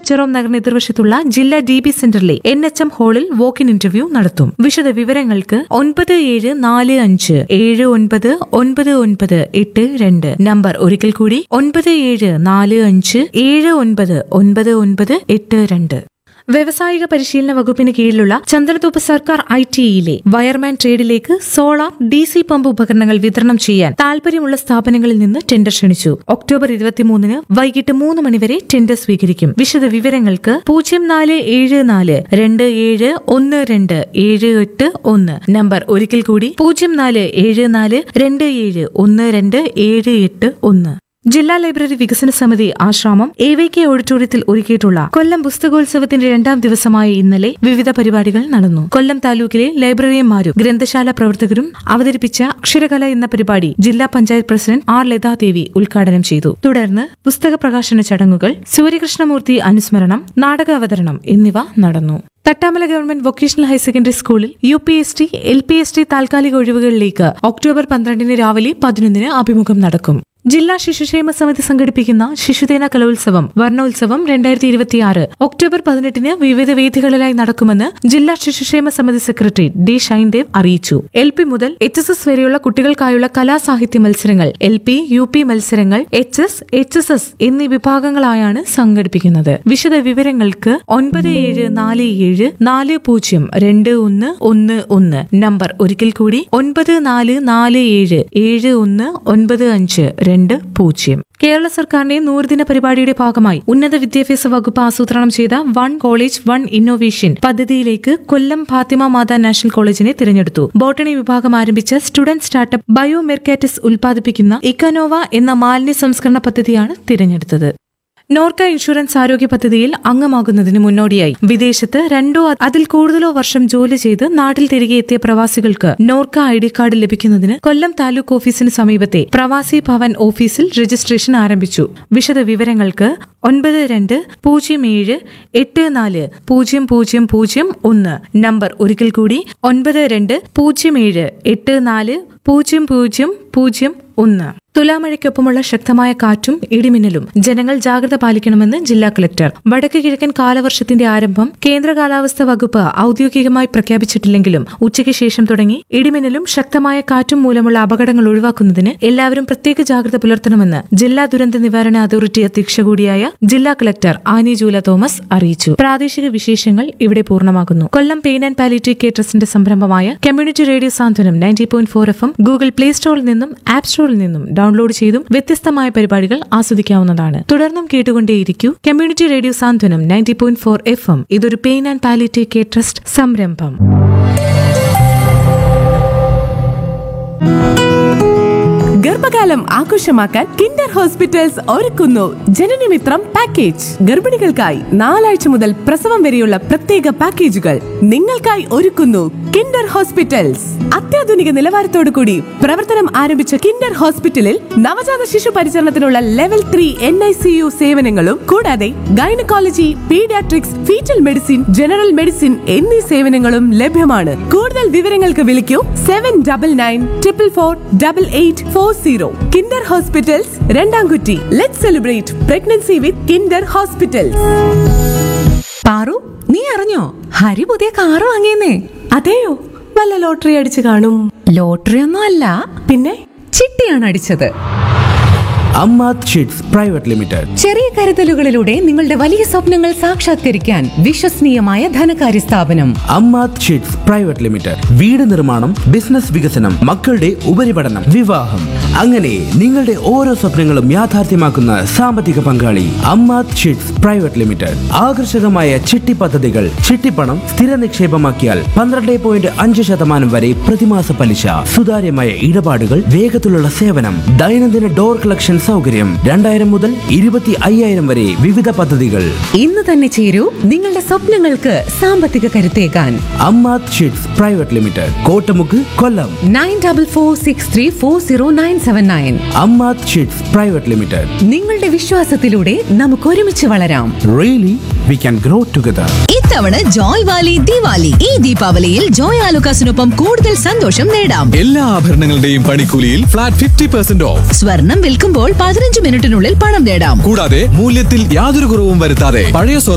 Jerome നഗറിന് എതിർവശത്തുള്ള ജില്ലാ ഡി ബി സെന്ററിലെ എൻ എച്ച് എം ഹാളിൽ വോക്ക് ഇൻ ഇന്റർവ്യൂ നടത്തും വിശദ വിവരങ്ങൾക്ക് ഒൻപത് ഏഴ് നാല് അഞ്ച് ഏഴ് ഒൻപത് ഒൻപത് ഒൻപത് എട്ട് രണ്ട് നമ്പർ ഒരിക്കൽ കൂടി ഒൻപത് ഏഴ് നാല് അഞ്ച് ഏഴ് ഒൻപത് ഒൻപത് ഒൻപത് എട്ട് രണ്ട് വ്യവസായിക പരിശീലന വകുപ്പിന് കീഴിലുള്ള ചന്ദ്രതോപ്പ് സർക്കാർ ഐ ടിയിലെ വയർമാൻ ട്രേഡിലേക്ക് സോളാർ ഡി സി പമ്പ് ഉപകരണങ്ങൾ വിതരണം ചെയ്യാൻ താൽപര്യമുള്ള സ്ഥാപനങ്ങളിൽ നിന്ന് ടെൻഡർ ക്ഷണിച്ചു ഒക്ടോബർ ഇരുപത്തിമൂന്നിന് വൈകിട്ട് മൂന്ന് മണിവരെ ടെൻഡർ സ്വീകരിക്കും വിശദ വിവരങ്ങൾക്ക് പൂജ്യം നാല് ഏഴ് നാല് രണ്ട് ഏഴ് ഒന്ന് രണ്ട് ഏഴ് എട്ട് ഒന്ന് നമ്പർ ഒരിക്കൽ കൂടി പൂജ്യം നാല് ഏഴ് നാല് രണ്ട് ഏഴ് ഒന്ന് രണ്ട് ഏഴ് എട്ട് ഒന്ന് ജില്ലാ ലൈബ്രറി വികസന സമിതി ആശ്രാമം എ വൈ കെ ഓഡിറ്റോറിയത്തിൽ ഒരുക്കിയിട്ടുള്ള കൊല്ലം പുസ്തകോത്സവത്തിന്റെ രണ്ടാം ദിവസമായ ഇന്നലെ വിവിധ പരിപാടികൾ നടന്നു കൊല്ലം താലൂക്കിലെ ലൈബ്രറിയന്മാരും ഗ്രന്ഥശാല പ്രവർത്തകരും അവതരിപ്പിച്ച അക്ഷരകല എന്ന പരിപാടി ജില്ലാ പഞ്ചായത്ത് പ്രസിഡന്റ് ആർ ലതാദേവി ഉദ്ഘാടനം ചെയ്തു തുടർന്ന് പുസ്തക പ്രകാശന ചടങ്ങുകൾ സൂര്യകൃഷ്ണമൂർത്തി അനുസ്മരണം നാടക അവതരണം എന്നിവ നടന്നു Thattamala government vocational higher secondary സ്കൂളിൽ U P S T L P S T താൽക്കാലിക ഒഴിവുകളിലേക്ക് ഒക്ടോബർ പന്ത്രണ്ടിന് രാവിലെ പതിനൊന്നിന് അഭിമുഖം നടക്കും ജില്ലാ ശിശുക്ഷേമ സമിതി സംഘടിപ്പിക്കുന്ന ശിശുദിന കലോത്സവം വർണ്ണോത്സവം രണ്ടായിരത്തി ഇരുപത്തിയാറ് ഒക്ടോബർ പതിനെട്ടിന് വിവിധ വേദികളിലായി നടക്കുമെന്ന് ജില്ലാ ശിശുക്ഷേമ സമിതി സെക്രട്ടറി ഡി ഷൈൻദേവ് അറിയിച്ചു എൽ പി മുതൽ എച്ച് എസ് എസ് വരെയുള്ള കുട്ടികൾക്കായുള്ള കലാസാഹിത്യ മത്സരങ്ങൾ എൽ പി യു പി മത്സരങ്ങൾ H S H S S എന്നീ വിഭാഗങ്ങളായാണ് സംഘടിപ്പിക്കുന്നത് വിശദ വിവരങ്ങൾക്ക് ഒൻപത് ഏഴ് നാല് ഏഴ് നാല് പൂജ്യം രണ്ട് ഒന്ന് ഒന്ന് ഒന്ന് നമ്പർ ഒരിക്കൽ കൂടി ഒൻപത് നാല് നാല് ഏഴ് ഏഴ് ഒന്ന് ഒൻപത് അഞ്ച് രണ്ട് പൂജ്യം കേരള സർക്കാരിന്റെ നൂറുദിന പരിപാടിയുടെ ഭാഗമായി ഉന്നത വിദ്യാഭ്യാസ വകുപ്പ് ആസൂത്രണം ചെയ്ത വൺ കോളേജ് വൺ ഇന്നോവേഷൻ പദ്ധതിയിലേക്ക് കൊല്ലം ഫാത്തിമ മാതാ നാഷണൽ കോളേജിനെ തിരഞ്ഞെടുത്തു ബോട്ടണി വിഭാഗം ആരംഭിച്ച സ്റ്റുഡന്റ് സ്റ്റാർട്ടപ്പ് ബയോ മെർക്കാറ്റിസ് ഉൽപ്പാദിപ്പിക്കുന്ന ഇക്കനോവ എന്ന മാലിന്യ സംസ്കരണ പദ്ധതിയാണ് തിരഞ്ഞെടുത്തത് നോർക്ക ഇൻഷുറൻസ് ആരോഗ്യ പദ്ധതിയിൽ അംഗമാകുന്നതിന് മുന്നോടിയായി വിദേശത്ത് രണ്ടോ അതിൽ കൂടുതലോ വർഷം ജോലി ചെയ്ത് നാട്ടിൽ തിരികെ എത്തിയ പ്രവാസികൾക്ക് നോർക്ക ഐ ഡി കാർഡ് ലഭിക്കുന്നതിന് കൊല്ലം താലൂക്ക് ഓഫീസിന് സമീപത്തെ പ്രവാസി ഭവൻ ഓഫീസിൽ രജിസ്ട്രേഷൻ ആരംഭിച്ചു വിശദ വിവരങ്ങൾക്ക് ഒൻപത് രണ്ട് പൂജ്യം ഏഴ് എട്ട് നാല് പൂജ്യം പൂജ്യം പൂജ്യം ഒന്ന് നമ്പർ ഒരിക്കൽ കൂടി ഒൻപത് രണ്ട് പൂജ്യം ഏഴ് എട്ട് നാല് പൂജ്യം പൂജ്യം പൂജ്യം ഒന്ന് തുലാമഴയ്ക്കൊപ്പമുള്ള ശക്തമായ കാറ്റും ഇടിമിന്നലും ജനങ്ങൾ ജാഗ്രത പാലിക്കണമെന്ന് ജില്ലാ കളക്ടർ വടക്ക് കിഴക്കൻ കാലവർഷത്തിന്റെ ആരംഭം കേന്ദ്ര കാലാവസ്ഥാ വകുപ്പ് ഔദ്യോഗികമായി പ്രഖ്യാപിച്ചിട്ടില്ലെങ്കിലും ഉച്ചയ്ക്ക് ശേഷം തുടങ്ങി ഇടിമിന്നലും ശക്തമായ കാറ്റും മൂലമുള്ള അപകടങ്ങൾ ഒഴിവാക്കുന്നതിന് എല്ലാവരും പ്രത്യേക ജാഗ്രത പുലർത്തണമെന്ന് ജില്ലാ ദുരന്ത നിവാരണ അതോറിറ്റി അധ്യക്ഷ കൂടിയായ ജില്ലാ കളക്ടർ ആനി ജൂല തോമസ് അറിയിച്ചു പ്രാദേശിക വിശേഷങ്ങൾ ഇവിടെ പൂർണ്ണമാകുന്നു Kollam pain and palliative care ട്രസ്റ്റിന്റെ സംരംഭമായ community radio Santhwanam ninety point four F M Google play സ്റ്റോറിൽ നിന്നും ആപ്പ് സ്റ്റോറിൽ നിന്നും ഡൗൺലോഡ് ചെയ്തും വ്യത്യസ്തമായ പരിപാടികൾ ആസ്വദിക്കാവുന്നതാണ് തുടർന്നും കേട്ടുകൊണ്ടേയിരിക്കൂ community radio Santhwanam ninety point four F M ഇതൊരു pain and palliative care trust സംരംഭം ഗർഭകാലം ആഘോഷമാക്കാൻ കിൻഡർ ഹോസ്പിറ്റൽസ് ഒരുക്കുന്നു ജനനമിത്രം പാക്കേജ് ഗർഭിണികൾക്കായി നാലാഴ്ച മുതൽ പ്രസവം വരെയുള്ള പ്രത്യേക പാക്കേജുകൾ നിങ്ങൾക്കായി ഒരുക്കുന്നു കിൻഡർ ഹോസ്പിറ്റൽസ് അത്യാധുനിക നിലവാരത്തോടു കൂടി പ്രവർത്തനം ആരംഭിച്ച കിൻഡർ ഹോസ്പിറ്റലിൽ നവജാത ശിശു പരിചരണത്തിനുള്ള level three N I C U സേവനങ്ങളും കൂടാതെ gynaecology paediatrics fetal medicine general medicine എന്നീ സേവനങ്ങളും ലഭ്യമാണ് കൂടുതൽ വിവരങ്ങൾക്ക് വിളിക്കൂ seven double nine triple four double eight four zero Kinder hospitals Randamkutty let celebrate pregnancy with Kinder hospitals Paru നീ അറിഞ്ഞോ ഹരി പുതിയ കാറ് വാങ്ങിയെന്നേ അതെയോ വല്ല ലോട്ടറി അടിച്ചു കാണും ലോട്ടറി ഒന്നും അല്ല പിന്നെ ചിട്ടിയാണ് അടിച്ചത് അമ്മാത് ഷീറ്റ്സ് പ്രൈവറ്റ് ലിമിറ്റഡ് ചെറിയ കരുതലുകളിലൂടെ നിങ്ങളുടെ വലിയ സ്വപ്നങ്ങൾ സാക്ഷാത്കരിക്കാൻ വിശ്വസനീയമായ ധനകാര്യ സ്ഥാപനം അമ്മാത് ഷീറ്റ്സ് പ്രൈവറ്റ് ലിമിറ്റഡ് വീട് നിർമ്മാണം ബിസിനസ് വികസനം മക്കളുടെ ഉപരിപഠനം വിവാഹം അങ്ങനെ നിങ്ങളുടെ ഓരോ സ്വപ്നങ്ങളും യാഥാർത്ഥ്യമാക്കുന്ന സാമ്പത്തിക പങ്കാളി അമ്മാത് ഷീറ്റ്സ് പ്രൈവറ്റ് ലിമിറ്റഡ് ആകർഷകമായ ചിട്ടി പദ്ധതികൾ ചിട്ടിപ്പണം സ്ഥിര നിക്ഷേപമാക്കിയാൽ പന്ത്രണ്ട് പോയിന്റ് അഞ്ച് ശതമാനം വരെ പ്രതിമാസ പലിശ സുതാര്യമായ ഇടപാടുകൾ വേഗത്തിലുള്ള സേവനം ദൈനംദിന ഡോർ കളക്ഷൻ സൗകര്യം രണ്ടായിരം മുതൽ ഇരുപത്തി അയ്യായിരം വരെ വിവിധ പദ്ധതികൾ ഇന്ന് തന്നെ ചേരൂ നിങ്ങളുടെ സ്വപ്നങ്ങൾക്ക് സാമ്പത്തിക കരുത്തേകാൻ Ammath sheets private limited Kottamukku Kollam nine double four six three four zero nine seven nine Ammath sheets private limited നിങ്ങളുടെ വിശ്വാസത്തിലൂടെ നമുക്ക് ഒരുമിച്ച് വളരാം really we can grow together ഇത്തവണ ജോയ് വാലി ദിവാലി ഈ ദീപാവലിയിൽ ജോയ് ആലുക്കാസിനൊപ്പം കൂടുതൽ സന്തോഷം നേടാം എല്ലാ ആഭരണങ്ങളുടെയും പണിക്കൂലിയിൽ ഫ്ലാറ്റ് ഫിഫ്റ്റി പെർസെന്റ് ഓഫ് സ്വർണം വിൽക്കുമ്പോൾ പതിനഞ്ച് മിനിറ്റിനുള്ളിൽ പണം നേടാം കൂടാതെ മൂല്യത്തിൽ യാതൊരു കുറവും വരുത്താതെ പഴയ സ്വർണ്ണ